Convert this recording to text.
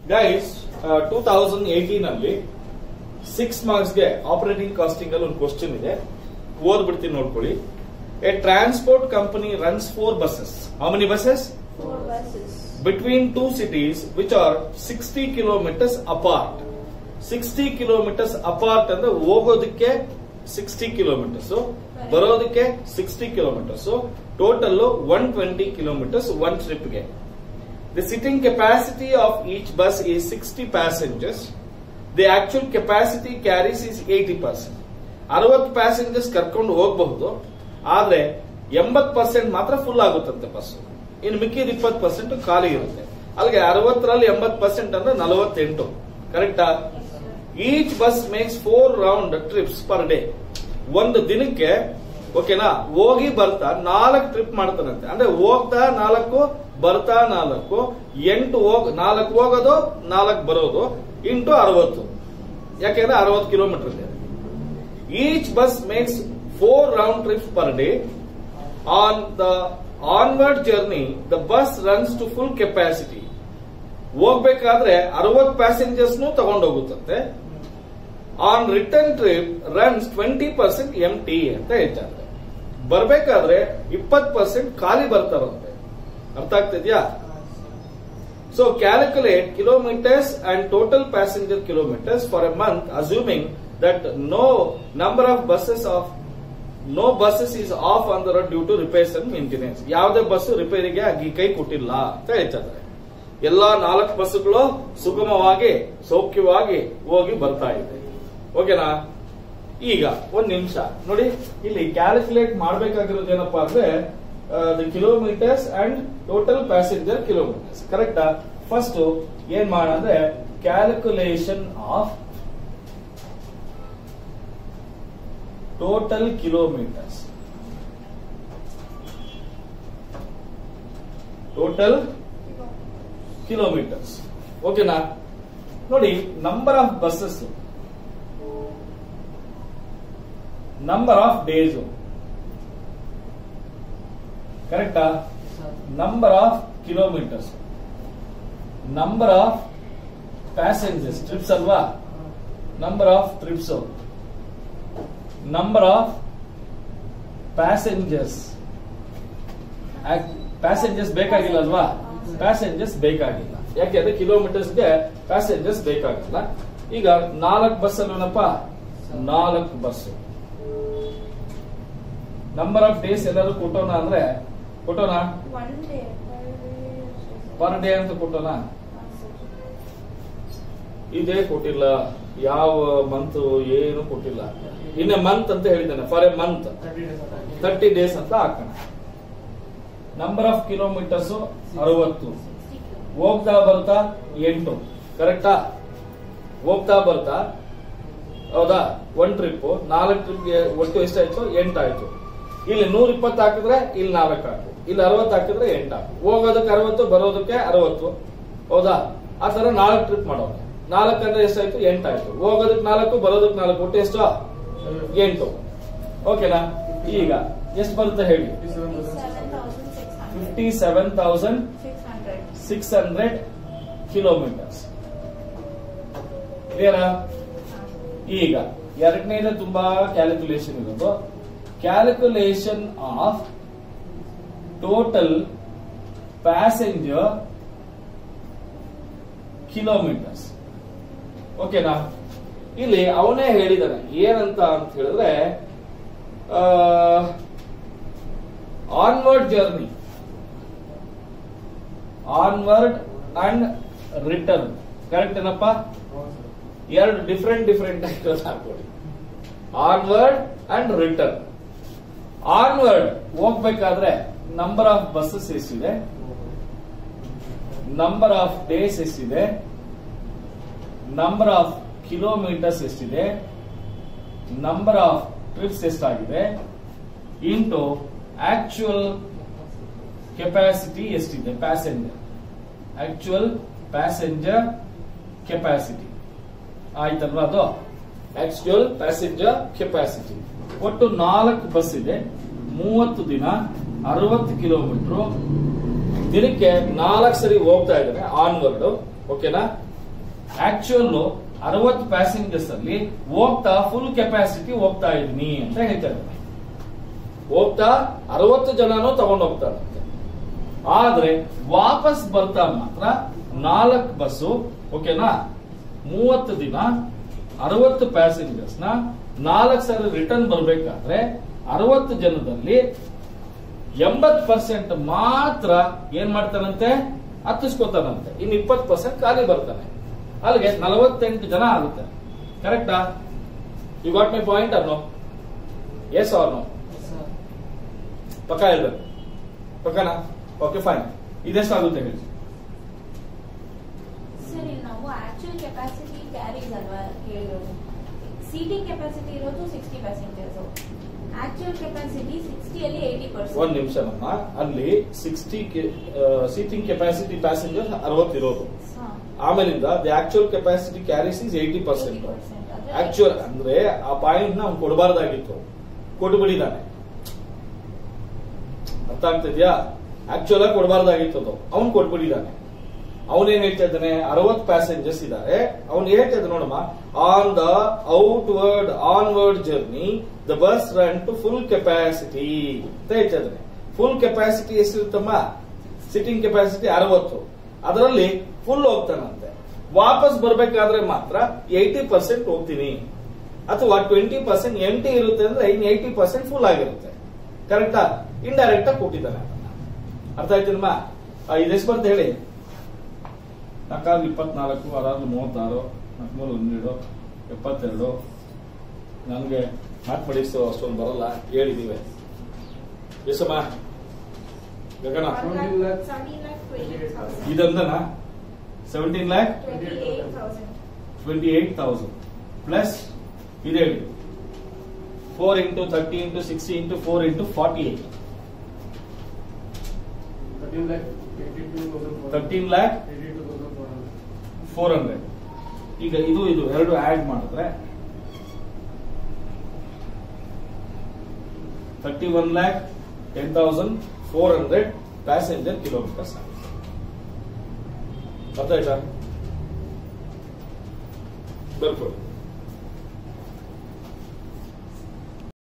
Guys two thousand eighteen ಅಲ್ಲಿ six marks ಗೆ operating costing ಅಲ್ಲಿ ಒಂದು ಕ್ವಶನ್ ಇದೆ ಓದ್ಬಿಡ್ತೀನಿ ನೋಡ್ಕೊಳ್ಳಿ a transport company runs four buses how many buses Four buses. between two cities which are 60 kilometers apart 60 kilometers apart ಅಂದ್ರೆ ಹೋಗೋದಕ್ಕೆ 60 kilometres ಬರೋದಕ್ಕೆ 60 kilometres total one twenty kilometres one trip ಗೆ the sitting capacity of each bus is sixty passengers the actual capacity carries is eighty percent ಅರವತ್ತು passengers ಕರ್ಕೊಂಡು ಹೋಗಬಹುದು ಆದ್ರೆ ಎಂಬತ್ percent ಮಾತ್ರ ಫುಲ್ ಆಗುತ್ತಂತೆ ಬಸ್ ಇನ್ನು ಮಿಕ್ಕಿದ ಇಪ್ಪತ್ತು ಪರ್ಸೆಂಟ್ ಖಾಲಿ ಇರುತ್ತೆ ಅಲ್ಲಿಗೆ ಅರವತ್ತರಲ್ಲಿ ಎಂಬತ್ ಪರ್ಸೆಂಟ್ ಅಂದ್ರೆ ನಲವತ್ತೆಂಟು ಕರೆಕ್ಟಾ each bus makes four round trips per day ಒಂದು ದಿನಕ್ಕೆ ಓಕೆನಾ ಹೋಗಿ ಬರ್ತಾ ನಾಲ್ಕು ಟ್ರಿಪ್ ಮಾಡ್ತಾನಂತೆ ಅಂದ್ರೆ ಹೋಗ್ತಾ ನಾಲ್ಕು ಬರ್ತಾ ನಾಲ್ಕು ಎಂಟು ಹೋಗ್ ನಾಲ್ಕು ಹೋಗೋದು ನಾಲ್ಕು ಬರೋದು ಇಂಟು ಅರವತ್ತು ಯಾಕೆಂದ್ರೆ ಅರವತ್ತು ಕಿಲೋಮೀಟರ್ ಇದೆ each bus makes four round trips per day on the onward journey the bus runs to full capacity ಹೋಗ್ಬೇಕಾದ್ರೆ ಅರವತ್ ಪ್ಯಾಸೆಂಜರ್ಸ್ ತಗೊಂಡೋಗುತ್ತಂತೆ on return trip runs twenty percent empty ಅಂತ ಹೇಳ್ತಾರೆ ಬರ್ಬೇಕಾದ್ರೆ ಇಪ್ಪತ್ ಪರ್ಸೆಂಟ್ ಖಾಲಿ ಬರ್ತಾರಂತೆ ಅರ್ಥ ಆಗ್ತಿದ್ಯಾ so calculate kilometres and total passenger kilometres for a month assuming that no number of buses of no buses is off on the road due to repairs and maintenance ಯಾವುದೇ bus ರಿಪೇರಿಗೆ ಆಗಿ ಕೈ ಕೊಟ್ಟಿಲ್ಲ ಅಂತ ಹೇಳ್ತಾರೆ ಎಲ್ಲಾ ನಾಲ್ಕು ಬಸ್ಸುಗಳು ಸುಗಮವಾಗಿ ಸೌಖ್ಯವಾಗಿ ಹೋಗಿ ಬರ್ತಾ ಇದೆ ಓಕೆನಾ ಈಗ ಒಂದ್ ನಿಮಿಷ ನೋಡಿ ಇಲ್ಲಿ ಕ್ಯಾಲ್ಕುಲೇಟ್ ಮಾಡ್ಬೇಕಾಗಿರೋದು ಏನಪ್ಪಾ ಅಂದ್ರೆ the kilometres and total passenger kilometres ಕರೆಕ್ಟಾ ಫಸ್ಟ್ ಏನ್ ಮಾಡ ಅಂದ್ರೆ calculation of total kilometres total kilometres ಓಕೆನಾ ನೋಡಿ number of buses number of days ಕರೆಕ್ಟಾ number of kilometres number of passengers trips ಅಲ್ವಾ number of trips number of passengers passengers ಬೇಕಾಗಿಲ್ಲ ಅಲ್ವಾ ಪ್ಯಾಸೆಂಜರ್ಸ್ ಬೇಕಾಗಿಲ್ಲ ಯಾಕೆಂದ್ರೆ ಕಿಲೋಮೀಟರ್ಸ್ಗೆ ಪ್ಯಾಸೆಂಜರ್ಸ್ ಬೇಕಾಗಿಲ್ಲ ಈಗ ನಾಲ್ಕು ಬಸ್ ಅಲ್ವೇನಪ್ಪ ನಾಲ್ಕು ಬಸ್ ನಂಬರ್ ಆಫ್ ಡೇಸ್ ಎಲ್ಲರೂ ಕೊಟ್ಟೋಣ ಅಂದ್ರೆ ಕೊಟ್ಟೋಣ One day. per day. Per day ಅಂತ ಕೊಟ್ಟೋಣ Ah, sir. ಇದೇ ಕೊಟ್ಟಿಲ್ಲ ಯಾವ ಮಂತ್ ಏನು ಕೊಟ್ಟಿಲ್ಲ ಇನ್ನ ಮಂತ್ ಅಂತ ಹೇಳಿದ್ದಾನೆ for a month thirty days ಅಂತ ಹಾಕೋಣ ನಂಬರ್ ಆಫ್ ಕಿಲೋಮೀಟರ್ಸ್ ಅರವತ್ತು ಹೋಗ್ತಾ ಬರ್ತಾ ಎಂಟು ಕರೆಕ್ಟಾ ಹೋಗ್ತಾ ಬರ್ತಾ ಹೌದಾ ಒನ್ ಟ್ರಿಪ್ ನಾಲ್ಕು ಟ್ರಿಪ್ಗೆ ಒಟ್ಟು ಎಷ್ಟಾಯ್ತು ಎಂಟಾಯ್ತು ಇಲ್ಲಿ ನೂರ ಇಪ್ಪತ್ತು ಹಾಕಿದ್ರೆ ಇಲ್ಲಿ ನಾಲ್ಕು ಹಾಕು ಇಲ್ಲಿ ಅರವತ್ತು ಹಾಕಿದ್ರೆ ಎಂಟು ಹಾಕು ಹೋಗೋದಕ್ಕೆ ಅರವತ್ತು ಬರೋದಕ್ಕೆ ಅರವತ್ತು ಹೌದಾ ಆ ತರ ನಾಲ್ಕು ಟ್ರಿಪ್ ಮಾಡೋಣ ನಾಲ್ಕು ಅಂದ್ರೆ ಎಷ್ಟಾಯ್ತು ಎಂಟಾಯ್ತು ಹೋಗೋದಕ್ಕೆ ನಾಲ್ಕು ಬರೋದಕ್ಕೆ ನಾಲ್ಕು ಒಟ್ಟು ಎಷ್ಟು ಎಂಟು ಓಕೆನಾ ಈಗ ಎಷ್ಟು ಬರುತ್ತೆ ಹೇಳಿ fifty seven thousand 7,600. Six hundred kilometres ಕ್ಲಿಯರಾ ಈಗ ಎರಡನೇದು ತುಂಬಾ ಕ್ಯಾಲ್ಕುಲೇಷನ್ ಇರೋದು calculation of total passenger kilometres ಓಕೆನಾ ಇಲ್ಲಿ ಅವನೇ ಹೇಳಿದಾನೆ ಏನಂತ ಅಂತ ಹೇಳಿದ್ರೆ onward journey onward and return correct ಏನಪ್ಪ ಎರಡು ಡಿಫ್ರೆಂಟ್ ಡಿಫ್ರೆಂಟ್ ಟೈಟಲ್ ಹಾಕೊಳ್ಳಿ ಆನ್ವರ್ಡ್ ಅಂಡ್ ರಿಟರ್ನ್ ಆನ್ವರ್ಡ್ ಹೋಗ್ಬೇಕಾದ್ರೆ ನಂಬರ್ ಆಫ್ ಬಸ್ಸಸ್ ಎಷ್ಟಿದೆ ನಂಬರ್ ಆಫ್ ಡೇಸ್ ಎಷ್ಟಿದೆ ನಂಬರ್ ಆಫ್ ಕಿಲೋಮೀಟರ್ಸ್ ಎಷ್ಟಿದೆ ನಂಬರ್ ಆಫ್ ಟ್ರಿಪ್ಸ್ ಎಷ್ಟಾಗಿದೆ ಇಂಟು ಆಕ್ಚುಯಲ್ ಕೆಪಾಸಿಟಿ ಎಷ್ಟಿದೆ ಪ್ಯಾಸೆಂಜರ್ ಆಕ್ಚುಯಲ್ ಪ್ಯಾಸೆಂಜರ್ ಕೆಪಾಸಿಟಿ ಆಯ್ತಲ್ವಾ ಅದು ಆಕ್ಚುಯಲ್ ಪ್ಯಾಸೆಂಜರ್ ಕೆಪಾಸಿಟಿ ಒಟ್ಟು ನಾಲ್ಕು ಬಸ್ ಇದೆ ಮೂವತ್ತು ದಿನ ಅರವತ್ತು ಕಿಲೋಮೀಟರ್ ದಿನಕ್ಕೆ ನಾಲ್ಕು ಸರಿ ಹೋಗ್ತಾ ಇದ್ದಾನೆ ಆನ್ವರ್ಡ್ ಓಕೆನಾ ಆಕ್ಚುಯಲ್ ಅರವತ್ತು ಪ್ಯಾಸೆಂಜರ್ಸ್ ಅಲ್ಲಿ ಹೋಗ್ತಾ ಫುಲ್ ಕೆಪಾಸಿಟಿ ಹೋಗ್ತಾ ಇದೀನಿ ಅಂತ ಹೇಳ್ತಾ ಇದ್ದಾರೆ ಹೋಗ್ತಾ ಅರವತ್ತು ಜನನೂ ತಗೊಂಡು ಹೋಗ್ತಾರಂತೆ ಆದ್ರೆ ವಾಪಸ್ ಬರ್ತಾ ಮಾತ್ರ ನಾಲ್ಕು ಬಸ್ಸು ಓಕೆನಾ ಮೂವತ್ತು ದಿನ ಅರವತ್ತು ಪ್ಯಾಸೆಂಜರ್ಸ್ ನ ನಾಲ್ಕು ಸಲ ರಿಟರ್ನ್ ಬರ್ಬೇಕಾದ್ರೆ ಅರವತ್ತು ಜನದಲ್ಲಿ ಎಂಬತ್ ಪರ್ಸೆಂಟ್ ಮಾತ್ರ ಏನ್ ಮಾಡ್ತಾನಂತೆ ಹತ್ತಿಸ್ಕೊತಾನಂತೆ ಇನ್ ಇಪ್ಪತ್ತು ಪರ್ಸೆಂಟ್ ಖಾಲಿ ಬರ್ತಾನೆ ಅಲ್ಲಿಗೆ ನಲವತ್ತೆಂಟು ಜನ ಆಗುತ್ತೆ ಕರೆಕ್ಟಾ ಯು ಗಾಟ್ ಮೈ ಪಾಯಿಂಟ್ ಅನ್ನೋ ಎಸ್ ಆರ್ ನೋ ಪಕ್ಕ ಹೇಳ್ಬೇಕು ಪಕ್ಕನಾ ಓಕೆ ಫೈನ್ ಇದೆಷ್ಟಾಗುತ್ತೆ ಹೇಳಿ ಸರ್ ಇಲ್ಲಿ ನಾವು ಆಕ್ಚುಯಲ್ ಕೆಪಾಸಿಟಿ ಕ್ಯಾರೀಸ್ ಅಲ್ವಾ ಹೇಳಿರೋದು ಸೀಟಿಂಗ್ ಕೆಪಾಸಿಟಿ ಇರೋದು ಸಿಕ್ಸ್ಟಿ ಪ್ಯಾಸೆಂಜರ್ಸ್ ಆಕ್ಚುಯಲ್ ಕೆಪಾಸಿಟಿ ಸಿಕ್ಸ್ಟಿಯಲ್ಲಿ ಏಯ್ಟಿ ಒಂದ್ ಪರ್ಸೆಂಟ್ ನಿಮಿಷ ನಮ್ಮ ಅಲ್ಲಿ ಸಿಕ್ಸ್ಟಿ ಸೀಟಿಂಗ್ ಕೆಪಾಸಿಟಿ ಪ್ಯಾಸೆಂಜರ್ ಅರವತ್ತಿರೋದು ಆಮೇಲಿಂದ the actual capacity carries is eighty percent actual ಅಂದ್ರೆ ಆ ಪಾಯಿಂಟ್ ನ ಅವ್ನು ಕೊಡಬಾರ್ದಾಗಿತ್ತು ಕೊಟ್ಬಿಟ್ಟಿದ್ದಾನೆ ಅರ್ಥ ಆಗ್ತಿದ್ಯಾ ಆಕ್ಚುಯಲ್ ಆಗಿ ಕೊಡಬಾರ್ದಾಗಿತ್ತು ಅದು ಅವ್ನು ಕೊಟ್ಬಿಟ್ಟಿದ್ದಾನೆ ಅವನೇನ್ ಹೇಳ್ತಾ ಇದ್ದಾನೆ ಅರವತ್ ಪ್ಯಾಸೆಂಜರ್ಸ್ ಇದ್ದಾರೆ ಅವ್ನು ಹೇಳ್ತಾ ಇದ್ದಾನೆ ನೋಡಮ್ಮ on the outward onward journey the bus run to full capacity ಅಂತ ಹೇಳ್ತಾ ಇದ್ದಾನೆ ಫುಲ್ ಕೆಪಾಸಿಟಿ ಎಷ್ಟಿರುತ್ತಮ್ಮ ಸಿಟ್ಟಿಂಗ್ ಕೆಪಾಸಿಟಿ ಅರವತ್ತು ಅದರಲ್ಲಿ ಫುಲ್ ಹೋಗ್ತಾನಂತೆ ವಾಪಸ್ ಬರ್ಬೇಕಾದ್ರೆ ಮಾತ್ರ ಏಯ್ಟಿ ಪರ್ಸೆಂಟ್ ಹೋಗ್ತೀನಿ ಅಥವಾ ಟ್ವೆಂಟಿ ಪರ್ಸೆಂಟ್ ಎಂಟಿ ಇರುತ್ತೆ ಅಂದ್ರೆ ಇನ್ ಏಯ್ಟಿ ಪರ್ಸೆಂಟ್ ಫುಲ್ ಆಗಿರುತ್ತೆ ಕರೆಕ್ಟಾ ಇಂಡೈರೆಕ್ಟ್ ಆಗಿ ಕೊಟ್ಟಿದ್ದಾನೆ ಅದನ್ನ. ಅರ್ಥ ಆಯ್ತೇನಮ್ಮ ಇದೆಷ್ಟು ಬರುತ್ತೆ ಹೇಳಿ ನಾಲ್ಕಾರು ಇಪ್ಪತ್ನಾಲ್ಕು ಆರಾರು ಮೂವತ್ತಾರು ನಾಲ್ಕುನೂರು ಹನ್ನೆರಡು ಎಪ್ಪತ್ತೆರಡು ನನಗೆ ಮ್ಯಾಥಮೆಟಿಕ್ಸ್ ಅಷ್ಟೊಂದು ಬರಲ್ಲ ಹೇಳಿದೀವಿ ಎಷ್ಟಮ್ಮ ಗಗನ ಇದಂದನ seventeen lakh twenty eight thousand plus ಇದು ಹೇಳಿ four into thirty into sixty into four into forty eight thirteen lakh four hundred ಈಗ ಇದು ಇದು ಎರಡು ಆಡ್ ಮಾಡಿದ್ರೆ thirty one lakh ten thousand four hundred passenger kilometres ಆಗುತ್ತೆ ಅರ್ಥ ಆಯ್ತಾ ಬರ್ಕೊಳ್ಳಿ